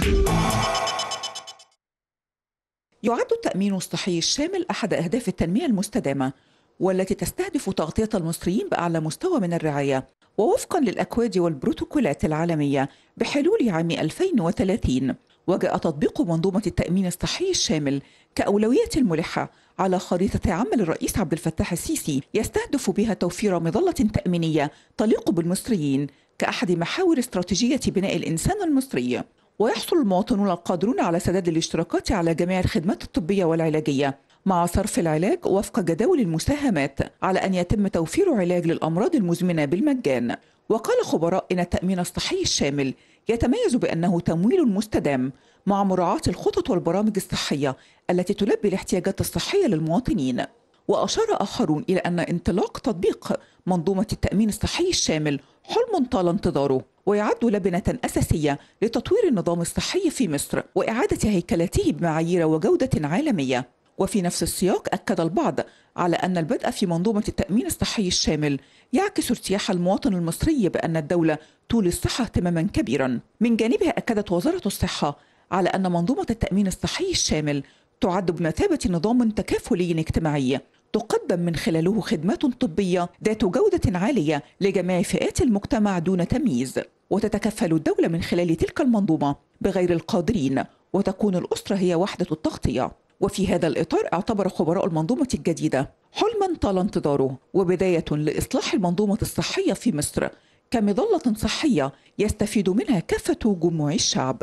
يعد التأمين الصحي الشامل أحد أهداف التنمية المستدامة والتي تستهدف تغطية المصريين بأعلى مستوى من الرعاية ووفقا للأكواد والبروتوكولات العالمية بحلول عام 2030 وجاء تطبيق منظومة التأمين الصحي الشامل كأولوية ملحة على خريطة عمل الرئيس عبد الفتاح السيسي يستهدف بها توفير مظلة تأمينية تليق بالمصريين كأحد محاور استراتيجية بناء الإنسان المصري ويحصل المواطنون القادرون على سداد الاشتراكات على جميع الخدمات الطبية والعلاجية مع صرف العلاج وفق جداول المساهمات على أن يتم توفير علاج للأمراض المزمنة بالمجان وقال خبراء إن التأمين الصحي الشامل يتميز بأنه تمويل مستدام مع مراعاة الخطط والبرامج الصحية التي تلبي الاحتياجات الصحية للمواطنين وأشار آخرون إلى أن انطلاق تطبيق منظومة التأمين الصحي الشامل حلم طال انتظاره ويعد لبنة أساسية لتطوير النظام الصحي في مصر وإعادة هيكلته بمعايير وجودة عالمية وفي نفس السياق أكد البعض على أن البدء في منظومة التأمين الصحي الشامل يعكس ارتياح المواطن المصري بأن الدولة تولي الصحة اهتماما كبيرا من جانبها أكدت وزارة الصحة على أن منظومة التأمين الصحي الشامل تعد بمثابة نظام تكافلي اجتماعي تقدم من خلاله خدمات طبية ذات جودة عالية لجميع فئات المجتمع دون تمييز وتتكفل الدولة من خلال تلك المنظومة بغير القادرين وتكون الأسرة هي وحدة التغطية وفي هذا الإطار اعتبر خبراء المنظومة الجديدة حلما طال انتظاره وبداية لإصلاح المنظومة الصحية في مصر كمظلة صحية يستفيد منها كافة جموع الشعب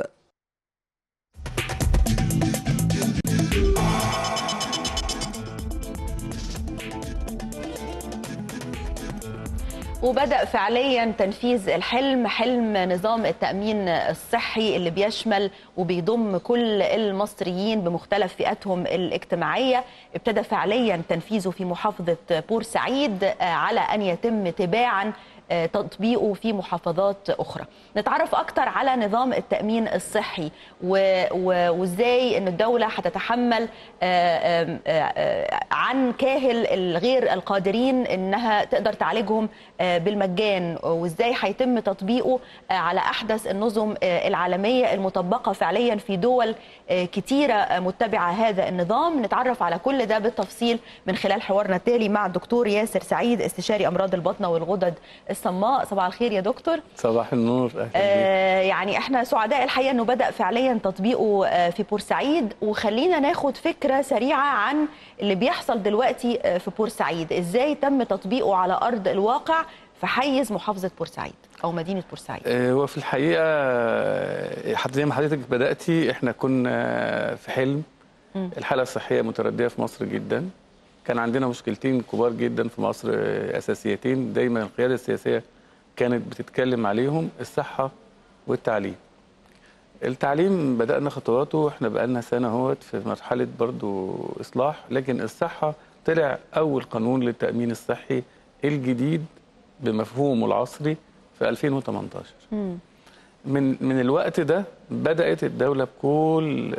وبدأ فعليا تنفيذ الحلم حلم نظام التأمين الصحي اللي بيشمل وبيضم كل المصريين بمختلف فئاتهم الاجتماعية ابتدى فعليا تنفيذه في محافظة بورسعيد على أن يتم تباعا تطبيقه في محافظات أخرى نتعرف أكثر على نظام التأمين الصحي وإزاي أن الدولة هتتحمل عن كاهل الغير القادرين أنها تقدر تعالجهم بالمجان وإزاي هيتم تطبيقه على أحدث النظم العالمية المطبقة فعليا في دول كتيرة متبعة هذا النظام نتعرف على كل ده بالتفصيل من خلال حوارنا التالي مع الدكتور ياسر سعيد استشاري أمراض البطنة والغدد الصماء صباح الخير يا دكتور صباح النور أهلا آه يعني احنا سعداء الحقيقه انه بدا فعليا تطبيقه آه في بورسعيد وخلينا ناخد فكره سريعه عن اللي بيحصل دلوقتي آه في بورسعيد ازاي تم تطبيقه على ارض الواقع في حيز محافظه بورسعيد او مدينه بورسعيد هو في الحقيقه حتى زي ما حضرتك بداتي احنا كنا في حلم م. الحاله الصحيه مترديه في مصر جدا كان عندنا مشكلتين كبار جدا في مصر اساسيتين دايما القياده السياسيه كانت بتتكلم عليهم الصحه والتعليم التعليم بدانا خطواته احنا بقالنا سنه اهوت في مرحله برضو اصلاح لكن الصحه طلع اول قانون للتامين الصحي الجديد بمفهومه العصري في 2018 م. من من الوقت ده بدات الدوله بكل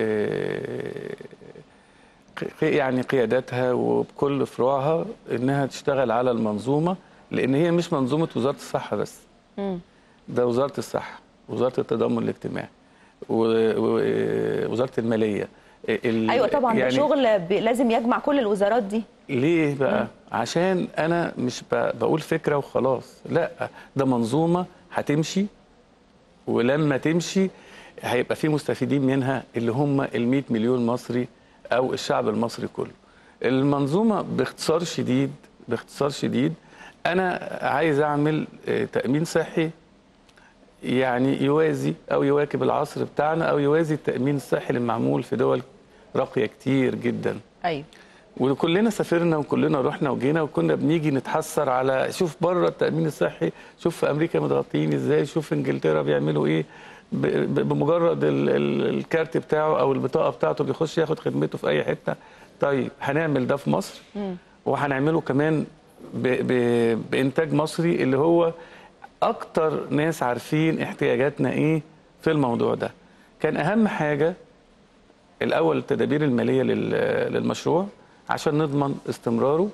يعني قياداتها وبكل فروعها انها تشتغل على المنظومه لان هي مش منظومه وزاره الصحه بس م. ده وزاره الصحه وزاره التضامن الاجتماعي ووزاره الماليه ايوه طبعا يعني ده شغل لازم يجمع كل الوزارات دي ليه بقى م. عشان انا مش بقول فكره وخلاص لا ده منظومه هتمشي ولما تمشي هيبقى في مستفيدين منها اللي هم ال 100 مليون مصري او الشعب المصري كله المنظومه باختصار شديد باختصار شديد انا عايز اعمل تامين صحي يعني يوازي او يواكب العصر بتاعنا او يوازي التامين الصحي اللي معمول في دول راقيه كتير جدا ايوه وكلنا سافرنا وكلنا رحنا وجينا وكنا بنيجي نتحسر على شوف بره التامين الصحي شوف في امريكا متغطيين ازاي شوف في انجلترا بيعملوا ايه بمجرد الكارت بتاعه او البطاقه بتاعته بيخش ياخد خدمته في اي حته طيب هنعمل ده في مصر وهنعمله كمان ب ب بانتاج مصري اللي هو اكتر ناس عارفين احتياجاتنا ايه في الموضوع ده كان اهم حاجه الاول التدابير الماليه للمشروع عشان نضمن استمراره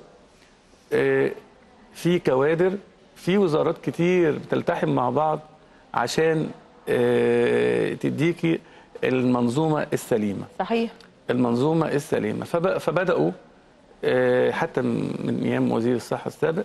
في كوادر في وزارات كتير بتلتحم مع بعض عشان آه، تديكي المنظومه السليمه صحيح المنظومه السليمه فب- فبداوا آه، حتى من من ايام وزير الصحه السابق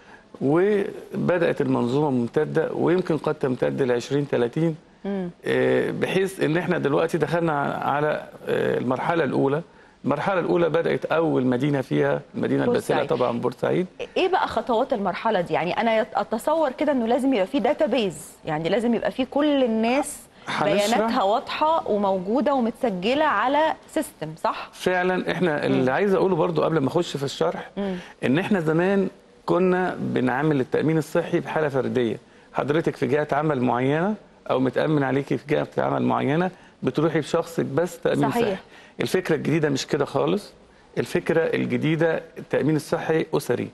وبدات المنظومه ممتده ويمكن قد تمتد ل 20 30 آه، بحيث ان احنا دلوقتي دخلنا على آه، المرحله الاولى المرحله الاولى بدات اول مدينه فيها المدينه الباسله بورسعيد. طبعا بورسعيد ايه بقى خطوات المرحله دي يعني انا يت- اتصور كده انه لازم يبقى في داتابيز يعني لازم يبقى في كل الناس هنشرح. بياناتها واضحه وموجوده ومتسجله على سيستم صح فعلا احنا اللي عايز اقوله برضو قبل ما اخش في الشرح ان احنا زمان كنا بنعامل التامين الصحي بحاله فرديه حضرتك في جهه عمل معينه او متامن عليكي في جهه عمل معينه بتروحي بشخصك بس تامين صحيح. صحي الفكره الجديده مش كده خالص الفكره الجديده التامين الصحي اسري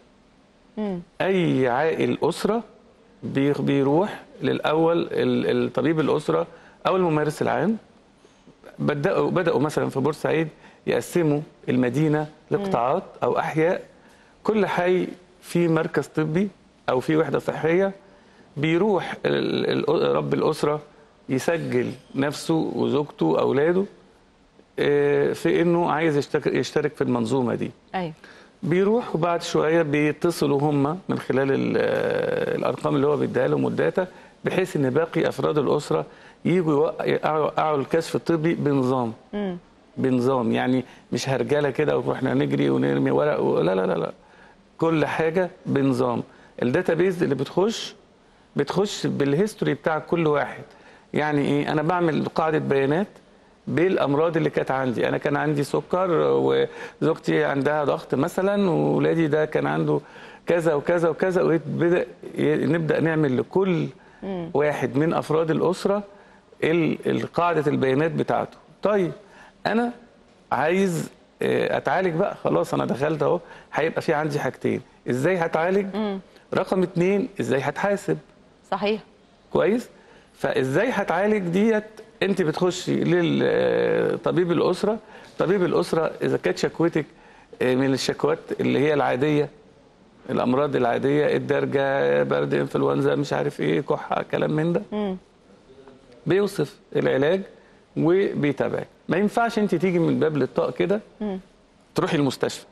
اي عائل اسره بي- بيروح للاول ال- الطبيب الاسره او الممارس العام بدأوا بدأوا مثلا في بورسعيد يقسموا المدينة لقطاعات أو أحياء كل حي في مركز طبي أو في وحدة صحية بيروح ال- ال- رب الأسرة يسجل نفسه وزوجته وأولاده آه، في إنه عايز يشترك- يشترك في المنظومة دي ايوه بيروح وبعد شويه بيتصلوا هم من خلال ال- آه، الارقام اللي هو بيديها لهم والداتا بحيث ان باقي افراد الاسره يجوا يوق- يقعوا يقعوا الكشف الطبي بنظام بنظام يعني مش هرجله كده واحنا نجري ونرمي ورق و... لا لا لا لا كل حاجه بنظام الداتا بيز اللي بتخش بتخش بالهيستوري بتاع كل واحد يعني ايه انا بعمل قاعده بيانات بالامراض اللي كانت عندي انا كان عندي سكر وزوجتي عندها ضغط مثلا وولادي ده كان عنده كذا وكذا وكذا وبدا نبدا نعمل لكل واحد من افراد الاسره ال- ال- قاعده البيانات بتاعته طيب انا عايز آه، اتعالج بقى خلاص انا دخلت اهو هيبقى في عندي حاجتين ازاي هتعالج رقم اتنين ازاي هتحاسب صحيح كويس فازاي هتعالج ديت انت بتخشي للطبيب الاسره طبيب الاسره اذا كانت شكوتك آه، من الشكوات اللي هي العاديه الامراض العاديه الدرجه برد انفلونزا مش عارف ايه كحه كلام من ده بيوصف العلاج وبيتابعك ما ينفعش انت تيجي من باب للطاق كده تروحي المستشفى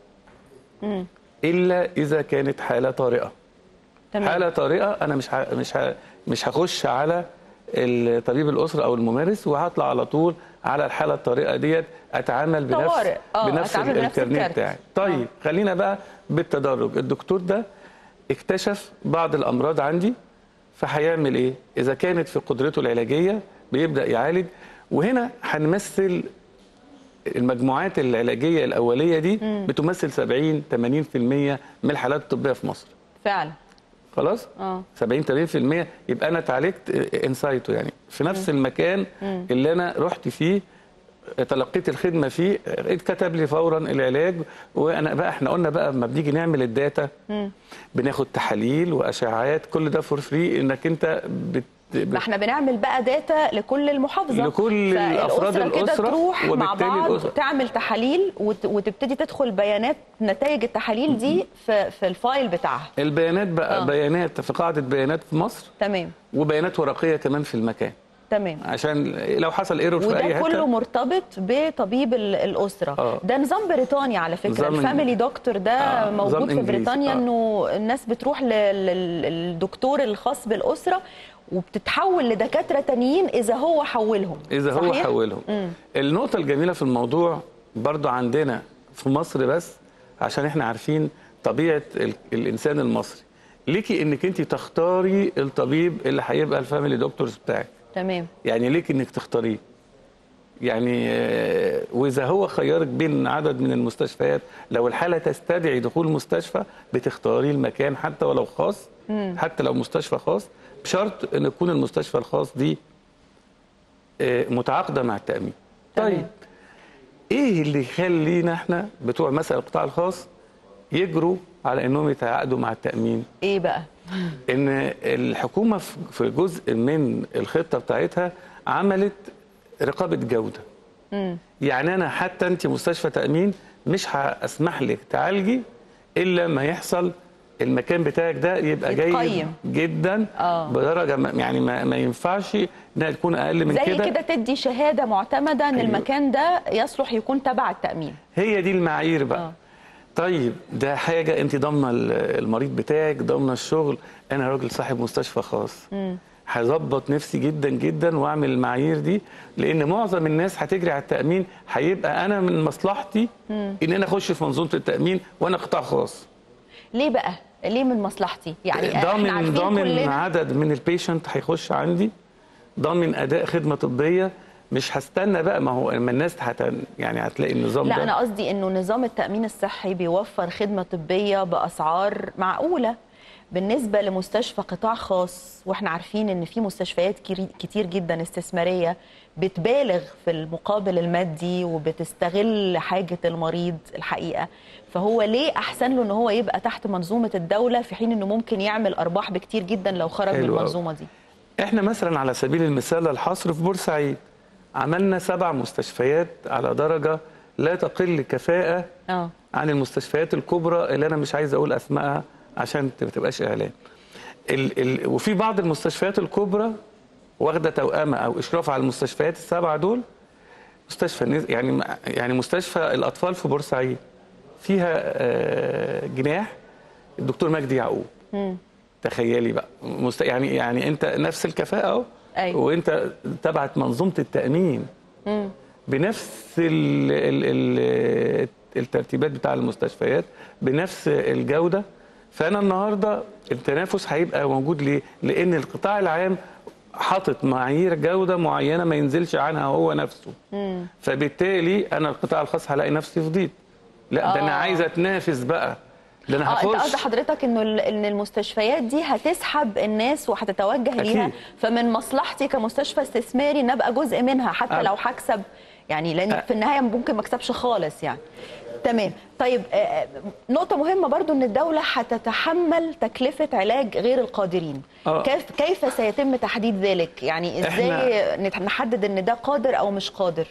الا اذا كانت حاله طارئه تمام حاله طارئه انا مش ه... مش ه... مش هخش على طبيب الاسره او الممارس وهطلع على طول على الحاله الطارئه ديت اتعامل بنفس طوارئ. آه، بنفس أتعامل بنفس الكارنيه الكارت. بتاعي طيب خلينا بقى بالتدرج الدكتور ده اكتشف بعض الامراض عندي فهيعمل ايه اذا كانت في قدرته العلاجيه بيبدا يعالج وهنا هنمثل المجموعات العلاجيه الاوليه دي بتمثل 70 80% من الحالات الطبيه في مصر فعلا خلاص اه 70 80% يبقى انا اتعالجت انسايتو يعني في نفس المكان اللي انا رحت فيه تلقيت الخدمه فيه اتكتب لي فورا العلاج وانا بقى احنا قلنا بقى لما بنيجي نعمل الداتا بناخد تحاليل واشعاعات كل ده فور فري انك انت بت ما احنا بنعمل بقى داتا لكل المحافظه لكل أفراد فالأسرة كده الأسرة تروح مع وبالتالي بعض الأسرة. تعمل تحاليل وت... وتبتدي تدخل بيانات نتائج التحاليل دي في, في الفايل بتاعها البيانات بقى آه. آه. بيانات في قاعده بيانات في مصر تمام وبيانات ورقيه كمان في المكان تمام عشان لو حصل ايرور في وده اي كله حته مرتبط بطبيب ال- الاسره آه. ده نظام بريطاني على فكره نظام الفاميلي دكتور ده آه، موجود نظام في إنجليزي. بريطانيا آه. انه الناس بتروح للدكتور الخاص بالاسره وبتتحول لدكاتره تانيين اذا هو حولهم اذا هو صحيح؟ حولهم مم. النقطه الجميله في الموضوع برضو عندنا في مصر بس عشان احنا عارفين طبيعه ال- الانسان المصري ليكي انك انت تختاري الطبيب اللي هيبقى الفاميلي دكتورز بتاعك تمام يعني ليك انك تختاريه يعني آه، واذا هو خيارك بين عدد من المستشفيات لو الحاله تستدعي دخول مستشفى بتختاري المكان حتى ولو خاص حتى لو مستشفى خاص بشرط ان يكون المستشفى الخاص دي آه، متعاقده مع التامين تمام. طيب ايه اللي يخلينا احنا بتوع مثلا القطاع الخاص يجروا على انهم يتعاقدوا مع التامين ايه بقى ان الحكومه في- في جزء من الخطه بتاعتها عملت رقابه جوده يعني انا حتى انت مستشفى تامين مش هسمح لك تعالجي الا ما يحصل المكان بتاعك ده يبقى جيد يتقيم. جدا آه. بدرجه ما يعني ما, ما ينفعش انها تكون اقل من زي كده كده تدي شهاده معتمده ان أيوة. المكان ده يصلح يكون تبع التامين هي دي المعايير بقى آه. طيب ده حاجه انت ضامنه ال- المريض بتاعك ضامنه الشغل انا راجل صاحب مستشفى خاص هظبط نفسي جدا جدا واعمل المعايير دي لان معظم الناس هتجري على التامين هيبقى انا من مصلحتي ان انا اخش في منظومه التامين وانا قطاع خاص ليه بقى ليه من مصلحتي يعني احنا ضامن عارفين ضامن كلنا عدد من البيشنت هيخش عندي ضامن اداء خدمه طبيه مش هستنى بقى ما هو لما الناس هت يعني هتلاقي النظام لا ده انا قصدي انه نظام التامين الصحي بيوفر خدمه طبيه باسعار معقوله بالنسبه لمستشفى قطاع خاص واحنا عارفين ان في مستشفيات كري- كتير جدا استثماريه بتبالغ في المقابل المادي وبتستغل حاجه المريض الحقيقه فهو ليه احسن له ان هو يبقى تحت منظومه الدوله في حين انه ممكن يعمل ارباح بكتير جدا لو خرج من حلو أوي. المنظومه دي احنا مثلا على سبيل المثال الحصر في بورسعيد عملنا سبع مستشفيات على درجه لا تقل كفاءه اه عن المستشفيات الكبرى اللي انا مش عايز اقول اسمائها عشان ما تبقاش اعلان ال ال وفي بعض المستشفيات الكبرى واخده توأمه او اشراف على المستشفيات السبعه دول مستشفى النز- يعني يعني مستشفى الاطفال في بورسعيد فيها آه، جناح الدكتور مجدي يعقوب تخيلي بقى مست... يعني يعني انت نفس الكفاءه اهو أيوة. وانت تبعت منظومه التامين بنفس ال... ال... ال... الترتيبات بتاع المستشفيات بنفس الجوده فانا النهارده التنافس هيبقى موجود ليه؟ لان القطاع العام حاطط معايير جوده معينه ما ينزلش عنها هو نفسه فبالتالي انا القطاع الخاص هلاقي نفسي فضيت لا ده انا آه. عايز اتنافس بقى ده انا اه انت قصد هخش حضرتك انه ال- ان المستشفيات دي هتسحب الناس وهتتوجه أكيد. ليها فمن مصلحتي كمستشفى استثماري ان ابقى جزء منها حتى أه. لو هكسب يعني لان أه. في النهايه ممكن ما اكسبش خالص يعني تمام طيب آه، آه، نقطة مهمة برضو ان الدولة هتتحمل تكلفة علاج غير القادرين آه. كيف كيف سيتم تحديد ذلك يعني ازاي نت- نحدد ان ده قادر او مش قادر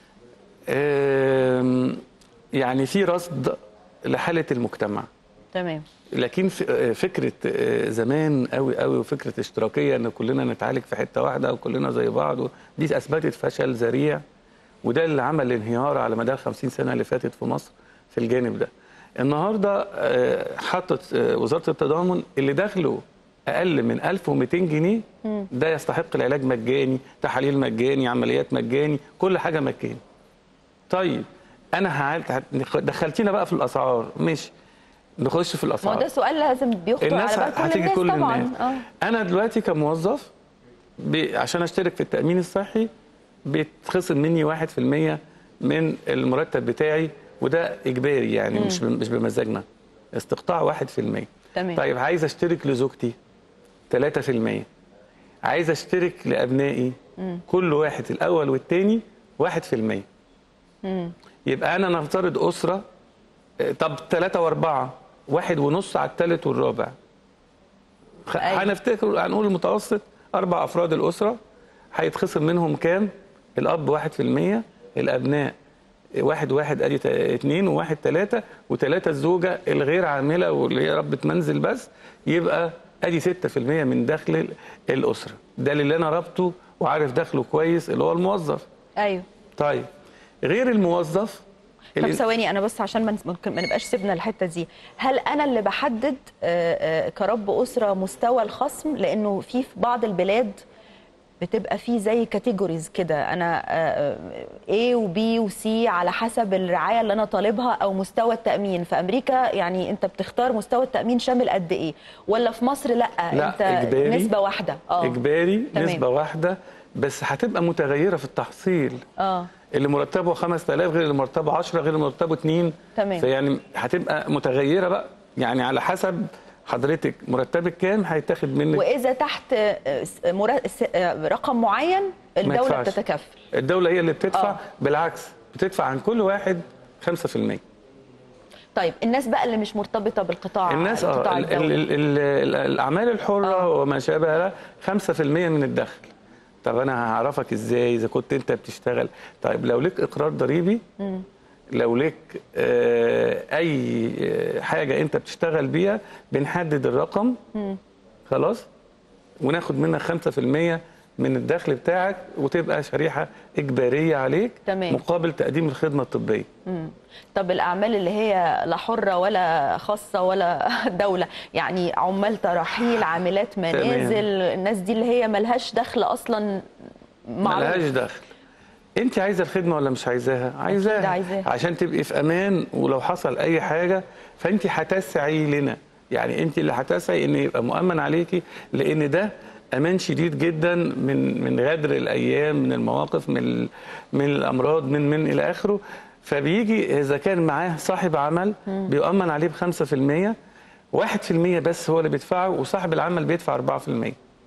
آم، يعني في رصد لحاله المجتمع تمام لكن ف- آه، فكره آه، زمان قوي قوي وفكره اشتراكيه ان كلنا نتعالج في حته واحده وكلنا زي بعض دي اثبتت فشل ذريع وده اللي عمل انهيار على مدار 50 سنه اللي فاتت في مصر في الجانب ده. النهارده آه، حطت آه، وزاره التضامن اللي دخله اقل من 1200 جنيه ده يستحق العلاج مجاني، تحاليل مجاني، عمليات مجاني، كل حاجه مجاني. طيب انا هعال- هت- دخلتينا بقى في الاسعار ماشي نخش في ما هو الاسعار ده سؤال لازم بيخطر على الناس بال كل هتيجي الناس كل طبعا الناس اه انا دلوقتي كموظف ب... عشان اشترك في التامين الصحي بيتخصم مني 1% من المرتب بتاعي وده اجباري يعني مش ب... مش بمزاجنا استقطاع 1% تمام. طيب عايز اشترك لزوجتي 3% عايز اشترك لابنائي كل واحد الاول والثاني 1% يبقى انا نفترض اسره آه، طب ثلاثة وأربعة واحد ونص على الثالث والرابع خ- أيوة. هنفتكر هنقول المتوسط أربع أفراد الأسرة هيتخصم منهم كام؟ الأب واحد في المية الأبناء واحد واحد أدي تا- اتنين وواحد تلاتة وتلاتة الزوجة الغير عاملة واللي هي ربة منزل بس يبقى أدي ستة في المية من دخل ال- الأسرة ده اللي أنا ربطه وعارف دخله كويس اللي هو الموظف ايوه طيب غير الموظف طب ال- ثواني انا بس عشان ما نس- ممكن ما نبقاش سيبنا الحته دي هل انا اللي بحدد آه، آه، كرب اسره مستوى الخصم لانه في في بعض البلاد بتبقى في زي كاتيجوريز كده انا آه، آه، A و B و C على حسب الرعايه اللي انا طالبها او مستوى التامين في امريكا يعني انت بتختار مستوى التامين شامل قد ايه ولا في مصر لا, لا، انت إجباري. نسبه واحده اه اجباري تمام. نسبه واحده بس هتبقى متغيره في التحصيل اه اللي مرتبه 5000 غير اللي مرتبه 10 غير اللي مرتبه 2 تمام. فيعني هتبقى متغيره بقى يعني على حسب حضرتك مرتبك كام هيتاخد منك واذا تحت آه، س- مرا- س- آه، رقم معين الدوله يدفعش. بتتكفل الدوله هي اللي بتدفع آه. بالعكس بتدفع عن كل واحد 5% طيب الناس بقى اللي مش مرتبطه بالقطاع الناس اه القطاع ال- الدولي ال- ال- ال- الاعمال الحره آه. وما شابه لها 5% من الدخل طب انا هعرفك ازاي اذا كنت انت بتشتغل طيب لو لك اقرار ضريبي لو لك آه، اي آه، حاجه انت بتشتغل بيها بنحدد الرقم خلاص وناخد منك 5% من الدخل بتاعك وتبقى شريحه اجباريه عليك تمام. مقابل تقديم الخدمه الطبيه مم. طب الاعمال اللي هي لا حره ولا خاصه ولا دوله يعني عمال ترحيل عاملات منازل الناس دي اللي هي ملهاش دخل اصلا معروف ملهاش دخل انت عايزه الخدمه ولا مش عايزاها عايزاها عايزاها. عشان تبقي في امان ولو حصل اي حاجه فانت هتسعي لنا يعني انت اللي هتسعي ان يبقى مؤمن عليكي لان ده امان شديد جدا من من غدر الايام من المواقف من ال- من الامراض من من الى اخره فبيجي اذا كان معاه صاحب عمل بيؤمن عليه ب 5% 1% بس هو اللي بيدفعه وصاحب العمل بيدفع 4%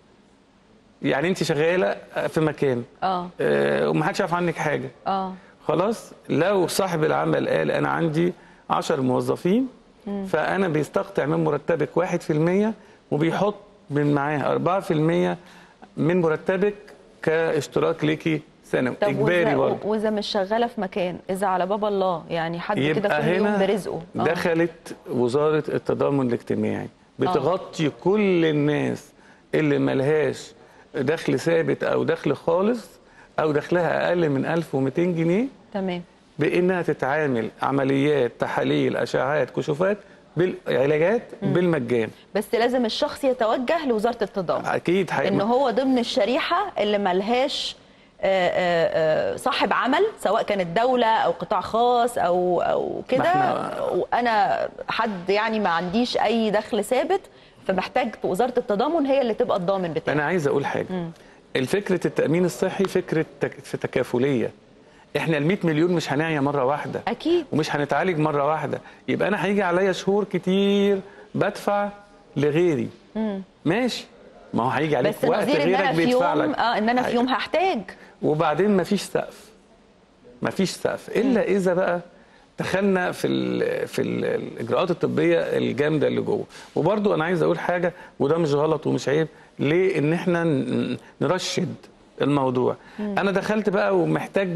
يعني انت شغاله في مكان اه آه، ومحدش يعرف عنك حاجه اه خلاص لو صاحب العمل قال انا عندي 10 موظفين فانا بيستقطع من مرتبك 1% وبيحط من معاه 4% من مرتبك كاشتراك ليكي سنوي طب اجباري وإذا- برضه واذا مش شغاله في مكان اذا على باب الله يعني حد كده يبقى كل يوم هنا برزقه آه. دخلت وزاره التضامن الاجتماعي بتغطي كل الناس اللي ملهاش دخل ثابت او دخل خالص او دخلها اقل من 1200 جنيه تمام بانها تتعامل عمليات تحاليل اشعاعات كشوفات بالعلاجات بالمجان بس لازم الشخص يتوجه لوزاره التضامن اكيد حقيقي. ان هو ضمن الشريحه اللي ملهاش آه، آه، آه، صاحب عمل سواء كانت دوله او قطاع خاص او او كده ما إحنا- وانا حد يعني ما عنديش اي دخل ثابت فمحتاج وزاره التضامن هي اللي تبقى الضامن بتاعي انا عايز اقول حاجه الفكره التامين الصحي فكره تك... في تكافليه احنا ال 100 مليون مش هنعيا مره واحده اكيد ومش هنتعالج مره واحده يبقى انا هيجي عليا شهور كتير بدفع لغيري ماشي ما هو هيجي عليك بس وقت نظير ان غيرك انا في يوم بيدفع لك اه ان انا في يوم هحتاج وبعدين مفيش سقف مفيش سقف الا اذا بقى دخلنا في ال في ال الاجراءات الطبيه الجامده اللي جوه وبرضو انا عايز اقول حاجه وده مش غلط ومش عيب ليه ان احنا ن- نرشد الموضوع انا دخلت بقى ومحتاج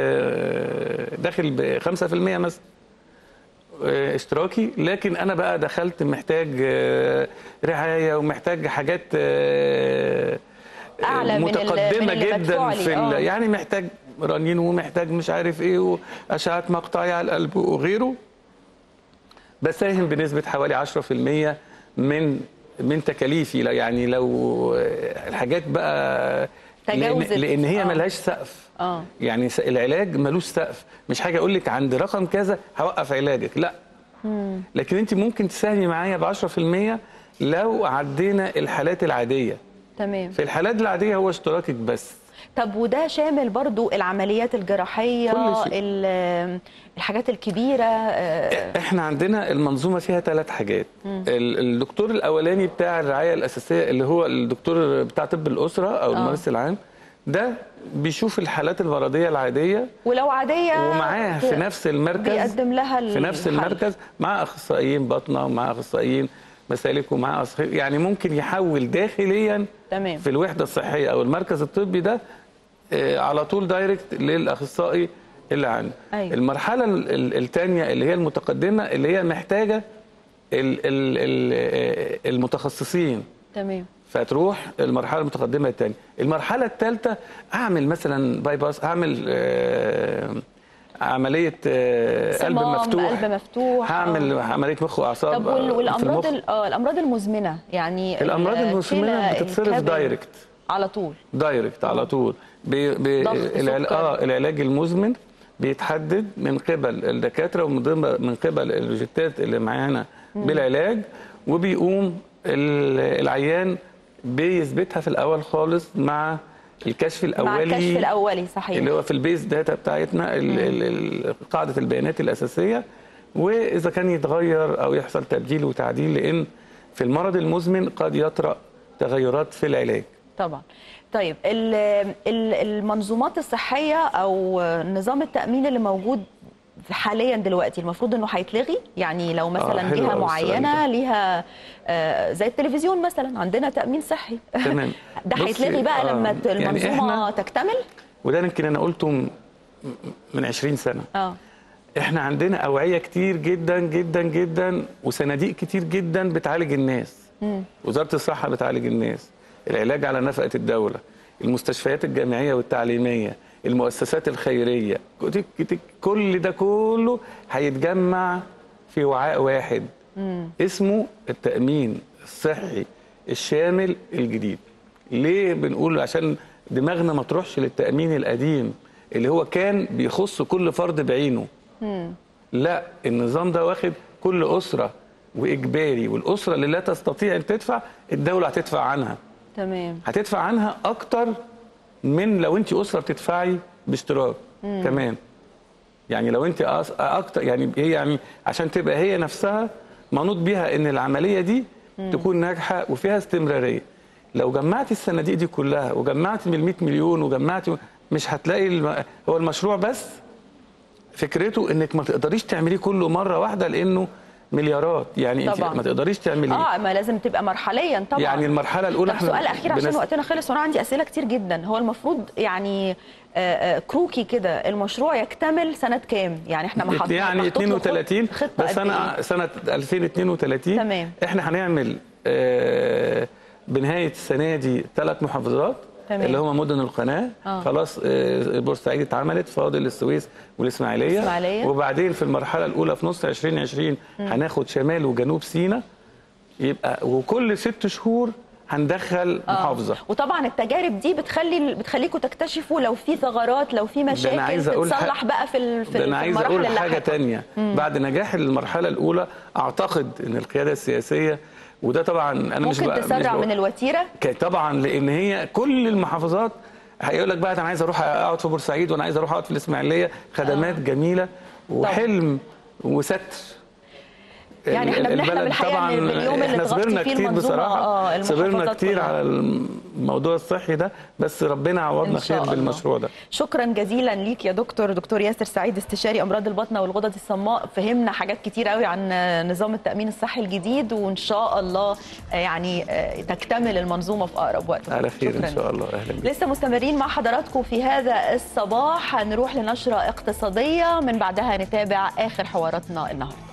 آه، داخل ب 5% مثلا آه، اشتراكي لكن انا بقى دخلت محتاج آه، رعايه ومحتاج حاجات آه، أعلى من ال- متقدمه من اللي جدا مدفوع في لي، ال- آه. يعني محتاج رنين ومحتاج مش عارف ايه واشعات مقطعيه على القلب وغيره بساهم بنسبه حوالي 10% من من تكاليفي لا يعني لو الحاجات بقى لان, تجاوزت. لأن هي آه. ملهاش سقف اه يعني س- العلاج ملوش سقف مش حاجه اقول لك عند رقم كذا هوقف علاجك لا لكن انت ممكن تساهمي معايا ب 10% لو عدينا الحالات العاديه تمام في الحالات العاديه هو اشتراكك بس طب وده شامل برضو العمليات الجراحيه كل شيء. ال- الحاجات الكبيره آه، احنا عندنا المنظومه فيها ثلاث حاجات ال- الدكتور الاولاني بتاع الرعايه الاساسيه اللي هو الدكتور بتاع طب الاسره او الممارس العام ده بيشوف الحالات المرضيه العاديه ولو عاديه ومعاه في نفس المركز بيقدم لها في نفس الحل. المركز مع اخصائيين باطنه ومع اخصائيين مسالك ومع أصخ... يعني ممكن يحول داخليا تمام في الوحده الصحيه او المركز الطبي ده آه، على طول دايركت للاخصائي اللي عنده أيوة. المرحله الثانيه اللي هي المتقدمه اللي هي محتاجه ال... ال... ال... آه، المتخصصين تمام فتروح المرحله المتقدمه الثانيه المرحله الثالثه اعمل مثلا باي باس اعمل آه، عمليه آه، قلب صمام، مفتوح قلب مفتوح، هعمل آه. عمليه مخ واعصاب طب آه، وال- في والامراض المخ. ال- اه الامراض المزمنه يعني الامراض ال- المزمنه كلى، بتتصرف الكبد، دايركت على طول دايركت على طول بي بي ضغط، العل... سكر. اه العلاج المزمن بيتحدد من قبل الدكاتره ومن ضمن من قبل الروجيتات اللي معانا بالعلاج وبيقوم ال- العيان بيثبتها في الاول خالص مع الكشف مع الاولي الكشف الاولي صحيح اللي هو في البيز داتا بتاعتنا ال- ال- ال- قاعده البيانات الاساسيه واذا كان يتغير او يحصل تبديل وتعديل لان في المرض المزمن قد يطرا تغيرات في العلاج طبعا طيب ال- ال- المنظومات الصحيه او نظام التامين اللي موجود حاليا دلوقتي المفروض انه هيتلغي يعني لو مثلا حلو جهه أوي السؤال معينه ده. ليها آه، زي التلفزيون مثلا عندنا تامين صحي تمام ده بصي، هيتلغي بقى آه، لما يعني المنظومه إحنا- تكتمل وده يمكن انا قلته م- من 20 سنه اه احنا عندنا اوعيه كتير جدا جدا جدا وصناديق كتير جدا بتعالج الناس وزاره الصحه بتعالج الناس العلاج على نفقه الدوله المستشفيات الجامعيه والتعليميه المؤسسات الخيريه تك- تك- كل ده كله هيتجمع في وعاء واحد اسمه التامين الصحي الشامل الجديد ليه بنقول عشان دماغنا ما تروحش للتامين القديم اللي هو كان بيخص كل فرد بعينه لا النظام ده واخد كل اسره واجباري والاسره اللي لا تستطيع ان تدفع الدوله هتدفع عنها تمام هتدفع عنها اكتر من لو انت اسره بتدفعي باشتراك كمان يعني لو انت أص- اكتر يعني هي يعني عشان تبقى هي نفسها منوط بيها ان العمليه دي تكون ناجحه وفيها استمراريه لو جمعتي الصناديق دي كلها وجمعتي من ال 100 مليون وجمعتي مش هتلاقي الم... هو المشروع بس فكرته انك ما تقدريش تعمليه كله مره واحده لانه مليارات يعني انت طبعاً. ما تقدريش تعمليه اه ما لازم تبقى مرحليا طبعا يعني المرحله الاولى طب سؤال اخير عشان بنس- وقتنا خلص وانا عندي اسئله كتير جدا هو المفروض يعني آه، آه، كروكي كده المشروع يكتمل سنه كام يعني احنا ما حط- يعني محطوط له خط- 32 خطة بس قد انا إيه؟ سنه 2032 تمام. احنا هنعمل آه، بنهايه السنه دي ثلاث محافظات تمام. اللي هم مدن القناه آه. خلاص آه، بورسعيد اتعملت فاضل السويس والاسماعيليه الإسماعيلية. وبعدين في المرحله الاولى في نص 2020 هناخد شمال وجنوب سيناء يبقى وكل ست شهور هندخل آه. محافظه وطبعا التجارب دي بتخلي بتخليكم تكتشفوا لو في ثغرات لو في مشاكل عايز أقول تتصلح ح- بقى في ال- في ده ال- انا في عايز المراحل اقول اللي حاجه تانية بعد نجاح المرحله الاولى اعتقد ان القياده السياسيه وده طبعا انا مش ممكن بقى- مش تسرع بقول- من الوتيره ك- طبعا لان هي كل المحافظات هيقول لك بقى انا عايز اروح اقعد في بورسعيد وانا عايز اروح اقعد في الاسماعيليه خدمات آه. جميله وحلم وستر يعني احنا ال- بنحلم البلد الحقيقة طبعا إن اليوم اللي احنا تغطي صبرنا فيه كتير المنظومة، بصراحه آه، صبرنا المحافظات كتير كلها. على الموضوع الصحي ده بس ربنا عوضنا إن شاء خير الله. بالمشروع ده شكرا جزيلا ليك يا دكتور دكتور ياسر سعيد استشاري امراض البطنه والغدد الصماء فهمنا حاجات كتير قوي عن نظام التامين الصحي الجديد وان شاء الله يعني تكتمل المنظومه في اقرب وقت على خير شكراً ان شاء الله اهلا بك لسه مستمرين مع حضراتكم في هذا الصباح هنروح لنشرة اقتصادية من بعدها نتابع آخر حواراتنا النهاردة